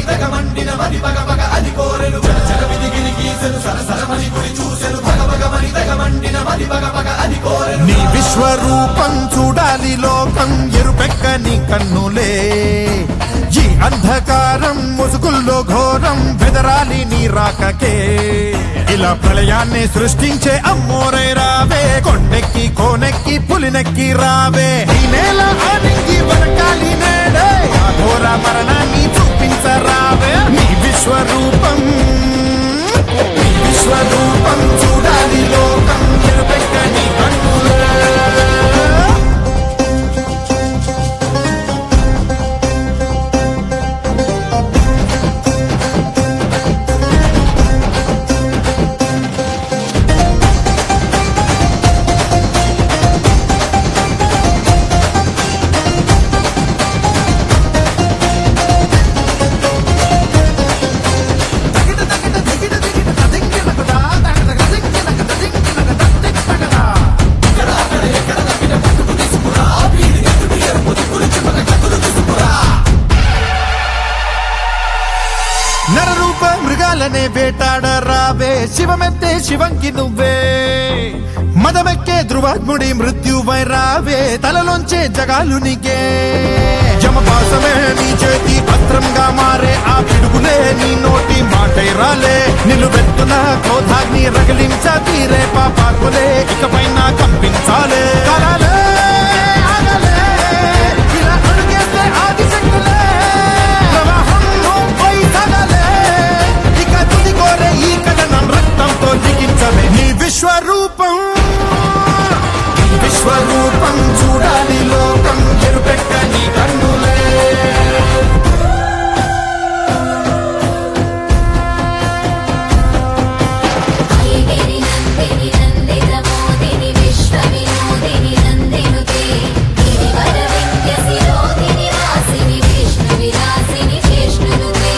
తెగమండిన మది పగ పగ అది కోరెను జల జల విదిగిని గీసెను సరసరమని గురి చూసెను భగ భగమని తెగమండిన మది పగ పగ అది కోరెను నీ విశ్వరూపం చూడాలి లోకం ఎరుపెక్కని కన్నులే ఈ అంధకారం ముసుగుల్లో ఘోరం బెదరాలి నీ రాకకే ఇలా ప్రళయాన్ని సృష్టించే అమ్మోరై రావే కొండెక్కి కోనెక్కి పులినెక్కి రావే ఈ నేల ఆనింగి వరకాలి నేడే ఆ ఘోర మరణాన్ని చూపించరావే నీ విశ్వరూపం నీ విశ్వరూపం చూడాలి లోకం ఎరుపెక్కని కన్నులే నరరూప మృగాలనే వేటాడ రావే శివమెత్తే శివంకి నువ్వే మదమెక్కే ధ్రువాత్ముడి మృత్యువై రావే తలలోంచే జగాలు నీకే జమపాసమే నీ చేతి పత్రంగా మారే ఆ పిడుగులే నీ నోటి మాటై రాలే నిలువెత్తున క్రోధాగ్ని రగిలించ తీరే పాపాత్ములే ఇకపైన కంపించాలే కాలాలే ఆగలే ఇలా అడుగేస్తే ఆదిశక్తులే ప్రవాహం నువ్వై సగలే ఇక తుది కోరే ఈ కథనం రక్తంతో లిఖించలే నీ విశ్వరూపం నీ విశ్వరూపం చూడాలి లోకం ఎరుపెక్క నీ కన్నులే ఐగిరి నందిని నందిత మోదిని విశ్వ వినోదిని నందినుతే గిరివర వింధ్య శిరోదిని వాసిని విష్ణు విలాసిని విష్ణునుతే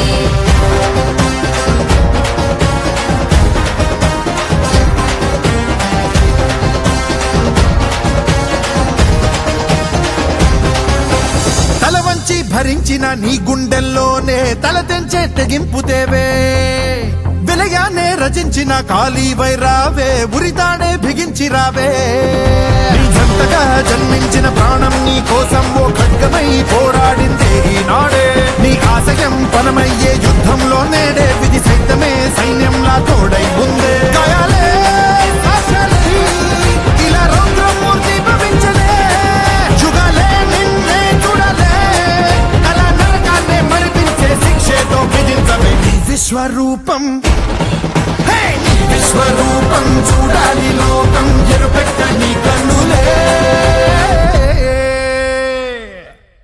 తల వంచి భరించిన నీ గుండెల్లోనే తల తెంచే తెగింపుదేవే వెలయానే రచించిన కాళీ వైరావే ఉరితాడే బిగించి రావే నీ జంటగా జన్మించిన ప్రాణం నీ కోసం ఓ ఖడ్గమై పోరాడిందే ఈనాడే నీ ఆశయం పనమయ్యే యుద్ధంలో నేడే విధి సైతమే సైన్యంలా తోడై ఉందే గాయాలే సాక్ష్యాలే, ఇలా రౌద్రమూర్తి భవించలే యుగాలే నిన్నే చూడలే అలా నరకాన్నే మరిపించే శిక్షేతో విధించవే నీ విశ్వరూపం హే! నీ విశ్వరూపం